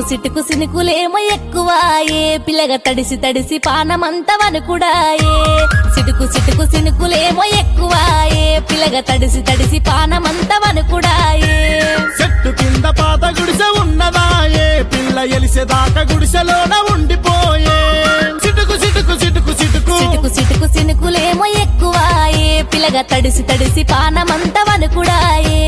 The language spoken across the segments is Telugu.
సిటుకు సినుకులేమో ఎక్కువాయే పిల్లగా తడిసి తడిసి పానమంతవనుకుడాయే సిటుకు సిటుకు సినుకులేమో ఎక్కువాయే పిల్లగా తడిసి తడిసి పానమంతవనుకుడాయే చెట్టు కింద పాత గుడిసె ఉన్నదాయే పిల్ల ఎలిసేదాకా గుడిసెలోన ఉండిపోయే సిటుకు సిటుకు సిటుకు సిటుకు సిటుకు సిటుకు సినుకులేమో ఎక్కువాయే పిల్లగా తడిసి తడిసి పానమంతవనుకుడాయే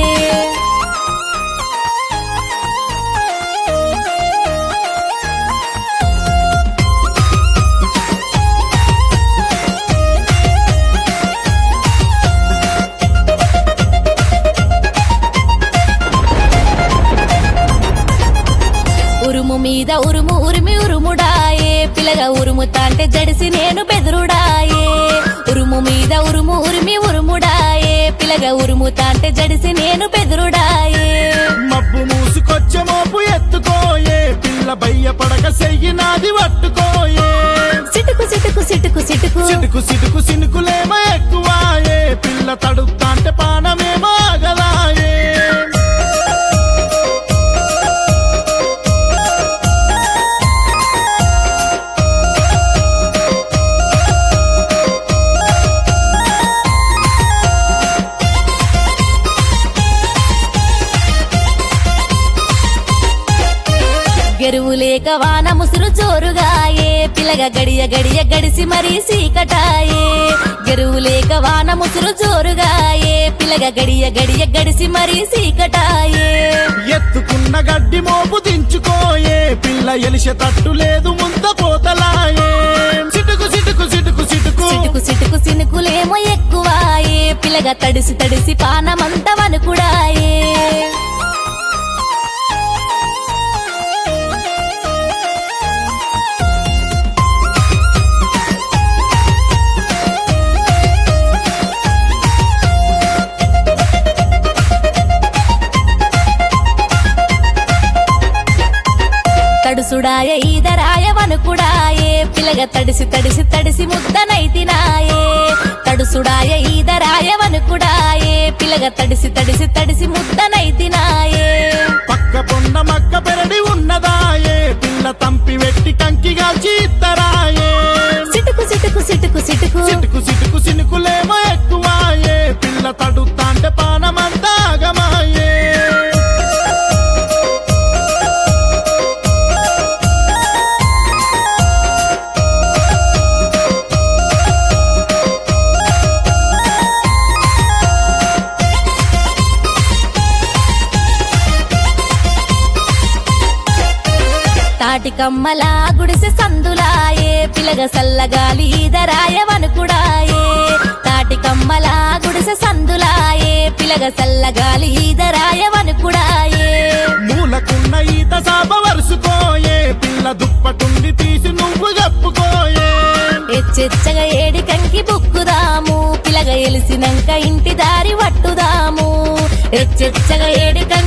ఉరుము మీద ఉరుము ఉరిమి ఉరుముడాయే పిల్లగా ఉరుముతాంటే జడిసి నేను బెదురుడాయే ఉరుము మీద ఉరుము ఉరిమి ఉరుముడాయే పిల్లగా ఉరుముతాంటే జడిసి నేను బెదురుడాయే మబ్బు మూసుకొచ్చే మోపు ఎత్తుకోయే పిల్ల బయ్య పడక సెయ్యినాది పట్టుకోయే సిటుకు సిటుకు సిటుకు సిటుకు సిటుకు సిటుకు సినుకులేమో ఎక్కువాయే పిల్ల తడుతాంటే పానమేమో ఆగదాయే గెరువు లేక వాన ముసురు జోరుగాయే పిల్లగా గడియ గడియ గడిసి మరీ సీకటాయే గెరువు లేక వాన ముసురు జోరుగాయే పిల్లగా గడియ గడియ గడిసి మరీ సీకటాయే ఎత్తుకున్న గడ్డి మోపు దించుకోయే పిల్ల ఎలిసే తట్టు లేదు ముంద పోతలాయే సిటుకు సిటుకు సిటుకు సిటుకు సిటుకు సిటుకు సినుకులేమో ఎక్కువాయే పిల్లగా తడిసి తడిసి పానమంతవనుకుడాయే తడుసుడాయ ఈదరాయ వనుకుడాయే పిల్లగ తడిసి తడిసి తడిసి ముద్దనైతినాయే తడుసుడాయ ఈదరాయ వనుకుడాయే పిల్లగ తడిసి తడిసి తడిసి ముద్దనైతినాయే పక్క పొన్న మక్క పెరడి ఉన్నదాయే పిల్ల తంపి వెట్టి కంకిగా చీత్తరాయే సిటుకు సిటుకు సిటుకు సిటుకు సిటుకు సిటుకు సినుకులేమో ఎక్కువాయే పిల్ల తడుతాంటే పానమంతా ఆగమాయే తాటి కమ్మల గుడిసె సందులాయే పిల్లగ సల్లగాలి ఈదరాయ వనుకుడాయే తాటి కమ్మల గుడిసె సందులాయే పిల్లగ సల్లగాలి ఈదరాయ వనుకుడాయే మూలకున్న ఈత సాప వరుసుకోయే పిల్ల దుప్పటుండి తీసి నువ్వు కప్పుకోయే ఎచ్చెచ్చగా ఏడి కంకి బుక్కుదాము పిల్లగ ఎలిసినంక ఇంటి దారి పట్టుదాము ఎచ్చెచ్చగా ఏడి కంకి